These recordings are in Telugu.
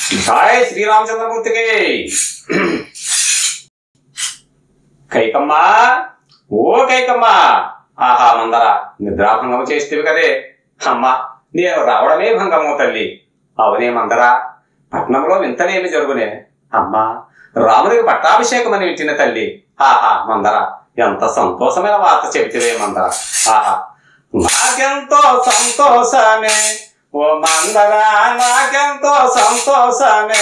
హాయ్ శ్రీరామచంద్రమూర్తికి కైకమ్మా ఓ కైకమ్మా ఆహా మందర నిద్రాభంగము చేస్తేవి కదే అమ్మా నేను రావడమే భంగము తల్లి అవునే మందరా పట్నంలో వింతనేమి జరుగునే అమ్మా రామునికి పట్టాభిషేకం అని వింటిన తల్లి ఆహా మందర ఎంత సంతోషమైన వార్త చెబితే మందర ఆహా నాకెంతో సంతోషమే ఓ మందరా నాకెంతో సంతోషమే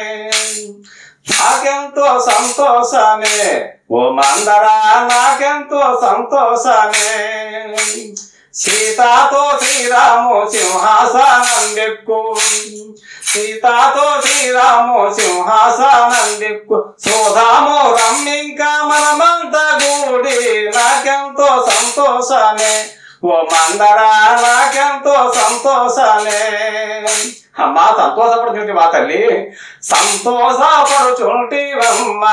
నాకెంతో సంతోషమే ఓ మందరా నాకెంతో సంతోషమే సీతాతో శ్రీరాము సింహాసనం దిక్కు సీతాతో శ్రీరాము సింహాసనం దిక్కు సోదాము రమ్మింకా మనమంతా గూడి నాకెంతో సంతోషమే ఓ మందరా నాకెంతో సంతోషమే అమ్మా సంతోషపడుచుంటి మా తల్లి సంతోషపడుచుంటివమ్మా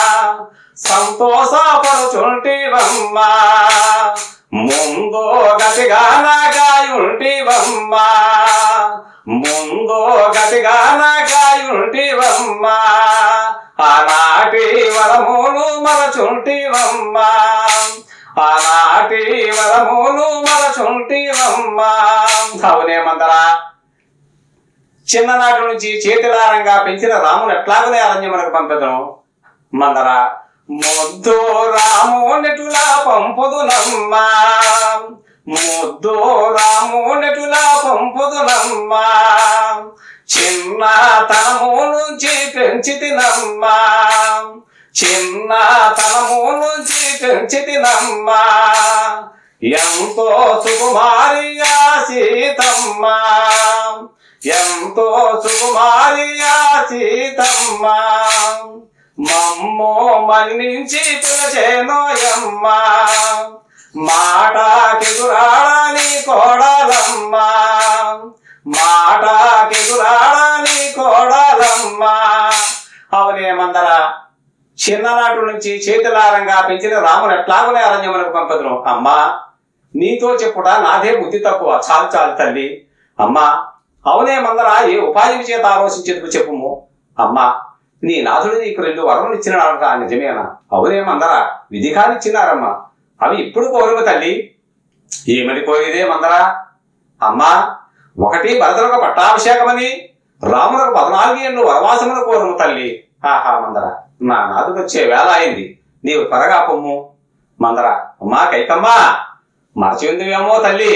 సంతోషపడుచుంటివమ్మా ముందో గతిగా నాగాయుంటివమ్మా ముందో గతిగా నాగాయుంటివమ్మా ఆనాటి వరములు మరచుంటివమ్మా ఆనాటి వరములు మరచుంటివమ్మా అవునే మందరా చిన్ననాటి నుంచి చేతిలారంగా పెంచిన రాముని ఎట్లాగనే అరణ్యమునకు పంపెదను మందర ముద్దు రాము నెటులా పంపుదునమ్మా ముద్దు రాము నెటులా పంపుదునమ్మా చిన్నతనము నుంచి పెంచితినమ్మా చిన్నతనము నుంచి పెంచితినమ్మా ఎంతో సుకుమారిగా సీతమ్మ ఎంతో సుకుమారిగా సీతమ్మ మమ్మో మన్నించి పిలచేనోయమ్మ మాటకెదురాడని కోడలమ్మ మాటకెదురాడని కోడలమ్మ అవునే మందరా చిన్ననాటి నుంచి చేతులారంగా పెంచిన రాముని ఎట్లాగునే అరణ్యమునకు పంపదును అమ్మా నీతో చెప్పుట నాదే బుద్ధి తక్కువ చాలు చాలు తల్లి అమ్మా అవునే మందరా ఏ ఉపాధి చేత ఆలోచించేందుకు చెప్పుము అమ్మా నీ నాథుడు నీకు రెండు వరములు ఇచ్చినాడట నిజమేనా అవునే మందరా విధి కానిచ్చినారమ్మా అవి ఇప్పుడు కోరుము తల్లి ఏమని కోరిదే మందరా అమ్మా ఒకటి భరతులకు పట్టాభిషేకమని రాములకు పద్నాలుగు ఏళ్ళు వనవాసమును కోరుము తల్లి ఆహా మందర నా నాదుకొచ్చే వేళ అయింది నీవు త్వరగా పొమ్ము మందర అమ్మా కైకమ్మా మరచి ఉందివేమో తల్లి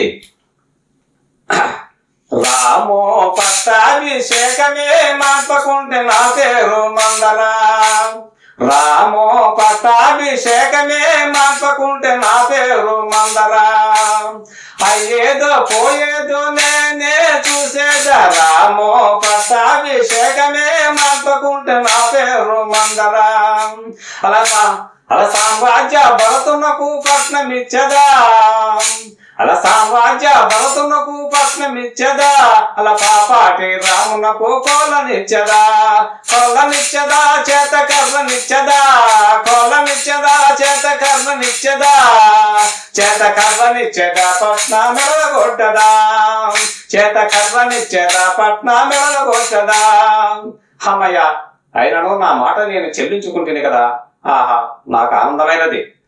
రామో పట్టాభిషేకమే మార్పకుంటే నా పేరు మందరా రామో పట్టాభిషేకమే మార్పకుంటే నా పేరు మందరా అయ్యేదో పోయేదో నేనే చూసేదా రామో పట్టాభిషేకమే మార్పకుంటే నా పేరు మందరా అలా సా- అలా సామ్రాజ్య భరతునకు పట్నమిచ్చదా అలా సామ్రాజ్య భరతునకు పట్నమిచ్చదా అలా పాపాటి రామునకు కోలనిచ్చదా కోలనిచ్చదా చేత కర్రనిచ్చదా కోలనిచ్చదా చేత కర్రనిచ్చదా చేత కర్రనిచ్చదా పట్న మెడగొట్టదా చేత కర్రనిచ్చదా పట్న మెడగొట్టదా హమయ్య అయినను నా మాట నేను చెల్లించుకుంటేనే కదా ఆహా నాకు ఆనందమైనది